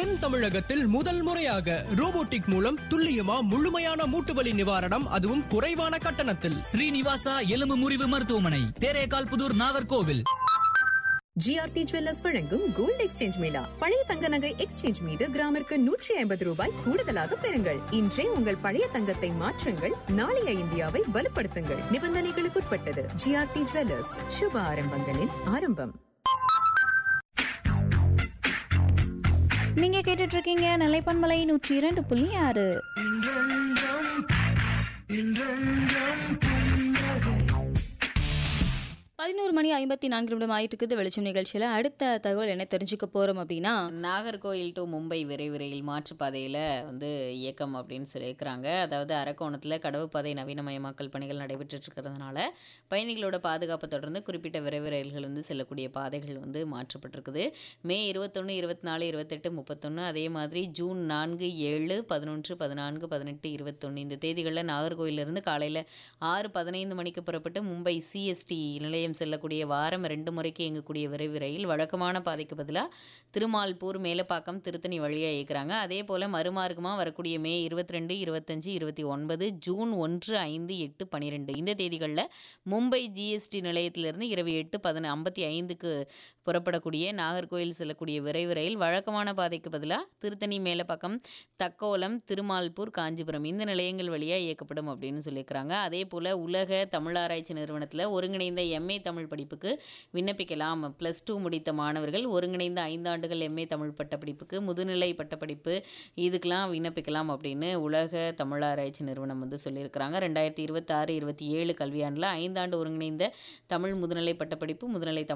தென் தமிழகத்தில் முதல் முறையாக ரோபோட்டிக் மூலம் துல்லியமா முழுமையான மூட்டுவலி நிவாரணம் அதுவும் குறைவான கட்டணத்தில் ஸ்ரீனிவாசா எலும்பு முறிவு மருத்துவமனை தேரேகால் புதூர் நாகர்கோவில் ஜிஆர்டி ஜுவல்லர்ஸ் வழங்கும் கோல்ட் எக்ஸ்சேஞ்ச் மேளா பழைய தங்க நகை எக்ஸ்சேஞ்ச் மீது கிராமிற்கு நூற்றி ஐம்பது ரூபாய் கூடுதலாக பெறுங்கள் இன்றே உங்கள் பழைய தங்கத்தை மாற்றுங்கள் நாளைய இந்தியாவை வலுப்படுத்துங்கள் நிபந்தனைகளுக்குட்பட்டது ஜிஆர்டி ஜுவல்லர்ஸ் சுப ஆரம்பங்களின் ஆரம்பம் நீங்க கேட்டுட்டு இருக்கீங்க நிலைப்பன்மலை நூற்றி இரண்டு புள்ளி ஆறு பதினோரு மணி ஐம்பத்தி நான்கு நிமிடம் ஆயிட்டு இருக்குது வெளிச்சம் நிகழ்ச்சியில் அடுத்த தகவல் என்ன தெரிஞ்சுக்க போறோம் அப்படின்னா நாகர்கோயில் டு மும்பை விரைவு ரயில் மாற்றுப்பாதையில் வந்து இயக்கம் அப்படின்னு சொல்லியிருக்கிறாங்க அதாவது அரக்கோணத்தில் கடவுப்பாதை நவீனமயமாக்கல் பணிகள் நடைபெற்றுட்டு இருக்கிறதுனால பயணிகளோட பாதுகாப்பை தொடர்ந்து குறிப்பிட்ட விரைவு ரயில்கள் வந்து செல்லக்கூடிய பாதைகள் வந்து மாற்றப்பட்டிருக்குது மே இருபத்தொன்று இருபத்தி நாலு இருபத்தெட்டு முப்பத்தொன்று அதே மாதிரி ஜூன் நான்கு ஏழு பதினொன்று பதினான்கு பதினெட்டு இருபத்தொன்று இந்த தேதிகளில் நாகர்கோயிலிருந்து காலையில் ஆறு பதினைந்து மணிக்கு புறப்பட்டு மும்பை சிஎஸ்டி நிலையம் செல்லக்கூடிய வாரம் ரெண்டு முறைக்கு இயங்கக்கூடிய விரைவு ரயில் வழக்கமான பாதைக்கு பதிலாக திருமால்பூர் மேலப்பாக்கம் திருத்தணி வழியாக இயக்குறாங்க அதே போல் மறுமார்க்கமாக வரக்கூடிய மே இருபத்தி ரெண்டு இருபத்தஞ்சு இருபத்தி ஒன்பது ஜூன் ஒன்று ஐந்து எட்டு பன்னிரெண்டு இந்த தேதிகளில் மும்பை ஜிஎஸ்டி நிலையத்திலிருந்து இரவு எட்டு பதின ஐம்பத்தி ஐந்துக்கு புறப்படக்கூடிய நாகர்கோயில் செல்லக்கூடிய விரைவு ரயில் வழக்கமான பாதைக்கு பதிலாக திருத்தணி மேலப்பாக்கம் தக்கோலம் திருமால்பூர் காஞ்சிபுரம் இந்த நிலையங்கள் வழியாக இயக்கப்படும் அப்படின்னு சொல்லியிருக்கிறாங்க அதே போல் உலக தமிழாராய்ச்சி நிறுவனத்தில் ஒருங்கிணைந்த எம்ஏ தமிழ் படிப்புக்கு விண்ணப்பிக்கலாம் ப்ளஸ் டூ முடித்த மாணவர்கள் ஒருங்கிணைந்த ஐந்தாண்டுகள் எம்ஏ தமிழ் பட்டப்படிப்புக்கு முதுநிலை பட்டப்படிப்பு இதுக்கெல்லாம் விண்ணப்பிக்கலாம் அப்படின்னு உலக தமிழாராய்ச்சி நிறுவனம் வந்து சொல்லியிருக்கிறாங்க ரெண்டாயிரத்தி இருபத்தாறு இருபத்தி ஏழு கல்வியாண்டில் ஐந்தாண்டு ஒருங்கிணைந்த தமிழ் முதுநிலை பட்டப்படிப்பு முதுநிலை தமிழ்